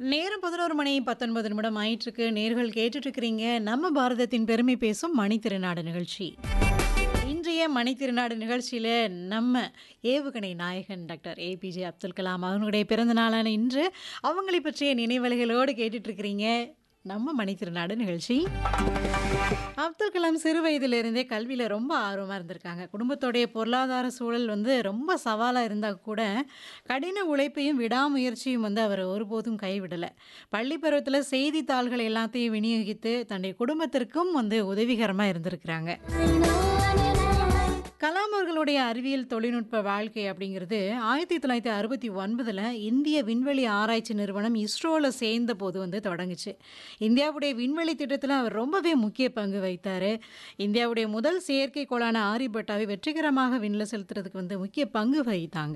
நேரம் 11 மணி 19 நிமிடம் ஆயிட்டிருக்கு. நேயர்கள் கேட்டுட்டு இருக்கிறீங்க. நம்ம பாரதத்தின் பெருமை பேசும் மணித்திருநாடு நிகழ்ச்சி. இன்றைய மணித்திருநாடு நிகழ்ச்சியில நம்ம ஏவுகணை நாயகன் டாக்டர் ஏபிஜே அப்துல் கலாம் அவர்களுடைய பிறந்த நாளான இன்று அவங்களை பற்றிய நினைவலைகளோடு கேட்டுட்டு இருக்கிறீங்க. நம்ம மணித்திருநாடு நிகழ்ச்சி. அப்துல் கலாம் சிறு வயதிலிருந்தே கல்வியில ரொம்ப ஆர்வமா இருந்திருக்காங்க. குடும்பத்தோடைய பொருளாதார சூழல் வந்து ரொம்ப சவாலா இருந்தா கூட, கடின உழைப்பையும், விடாமுயற்சியும் வந்து அவர் ஒருபோதும் கைவிடல. பள்ளி பருவத்தில செய்தித்தாள்கள் எல்லாத்தையும் விநியோகித்து, தன்னுடைய குடும்பத்திற்கும் வந்து உதவிகரமா இருந்திருக்கிறாங்க. கலாம் அவர்களுடைய அறிவியல் தொழில்நுட்ப வாழ்க்கை அப்படிங்கிறது 1969ல இந்திய விண்வெளி ஆராய்ச்சி நிறுவனம் இஸ்ரோல சேர்ந்தபோது வந்து தொடங்குச்சு. இந்தியாவுடைய விண்வெளி திட்டத்தில அவர் ரொம்பவே முக்கிய பங்கு வகித்தாரு. இந்தியாவுடைய முதல் செயற்கைக்கோளான ஆரியபட்டாவை வெற்றிகரமாக விண்ல செலுத்துறதுக்கு வந்து முக்கிய பங்கு வகித்தாங்க.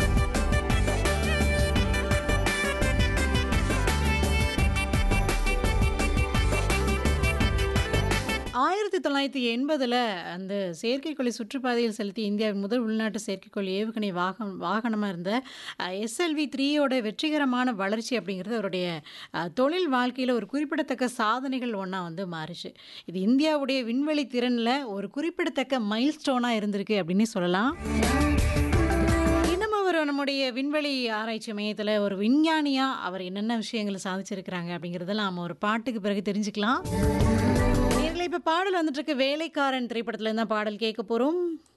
ஆயிரத்தி தொள்ளாயிரத்தி எண்பதுல அந்த செயற்கைக்கோளை சுற்றுப்பாதையில் செலுத்தி இந்தியாவின் முதல் உள்நாட்டு செயற்கைக்கோள் ஏவுகணை வாகம் வாகனமா இருந்த அ எஸ்எல்வி 3யோட வெற்றிகரமான வளர்ச்சி அப்படிங்கிறது அவருடைய அ தொழில் வாழ்க்கையில ஒரு குறிப்பிடத்தக்க சாதனைகள் ஒண்ணா வந்து மாறுச்சு. இது இந்தியாவுடைய விண்வெளி திறன்ல ஒரு குறிப்பிடத்தக்க மைல்ஸ்டோனா இருந்திருக்கு அப்படின்னே சொல்லலாம். இன்னும் அவர் நம்முடைய விண்வெளி ஆராய்ச்சி மையத்தில ஒரு விஞ்ஞானியா அவர் என்னென்ன விஷயங்கள சாதிச்சிருக்கிறாங்க அப்படிங்கிறதெல்லாம் நாம ஒரு பாட்டுக்கு பிறகு தெரிஞ்சுக்கலாம். நேயர்களே இப்ப பாடல் வந்துட்டு இருக்கு. வேலைக்காரன் திரைப்படத்துல இருந்து தான் பாடல் கேட்க போறோம்.